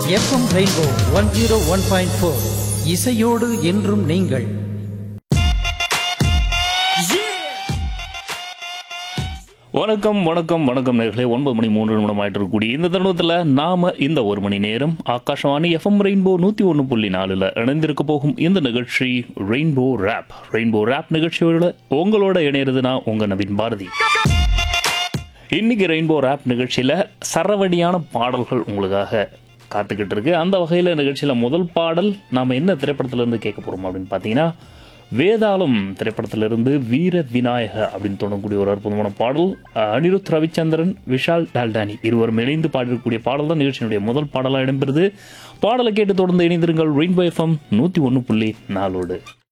FM rainbow one zero one point four இசையோடு என்றும் நீங்கள் வணக்கம் வணக்கம் வணக்கம் நேர்களே ஒன்பது மணி மூன்று நிமிடம் ஆயிட்டு இருக்கக்கூடிய இந்த தருணத்தில் நாம இந்த ஒரு மணி நேரம் ஆகாஷவாணி எஃப்எம் ரெயின்போ நூற்றி ஒன்று புள்ளி நாலில் இணைந்திருக்க போகும் இந்த நிகழ்ச்சி ரெயின்போ ரேப் ரெயின்போ ரேப் நிகழ்ச்சியோட உங்களோட இணையிறது நான் உங்க நவீன் பாரதி இன்னைக்கு ரெயின்போ ரேப் நிகழ்ச்சியில் சரவடியான பாடல்கள் உங்களுக்காக காத்துக்கிட்டு இருக்கு அந்த வகையில் நிகழ்ச்சியில் முதல் பாடல் நாம் என்ன திரைப்படத்திலிருந்து கேட்க போகிறோம் அப்படின்னு பார்த்தீங்கன்னா வேதாளம் திரைப்படத்திலிருந்து வீர விநாயக அப்படின்னு தொடங்கக்கூடிய ஒரு அற்புதமான பாடல் அஹ், அனிருத் ரவிச்சந்திரன் விஷால் டால்டானி இருவரும் இணைந்து பாடிருக்கக்கூடிய பாடல் தான் நிகழ்ச்சியினுடைய முதல் பாடலாக இடம்பெறுது பாடலை கேட்டு தொடர்ந்து இணைந்திருங்கள் ரெயின்போ எஃப்எம் நூற்றி ஒன்று புள்ளி நாலோடு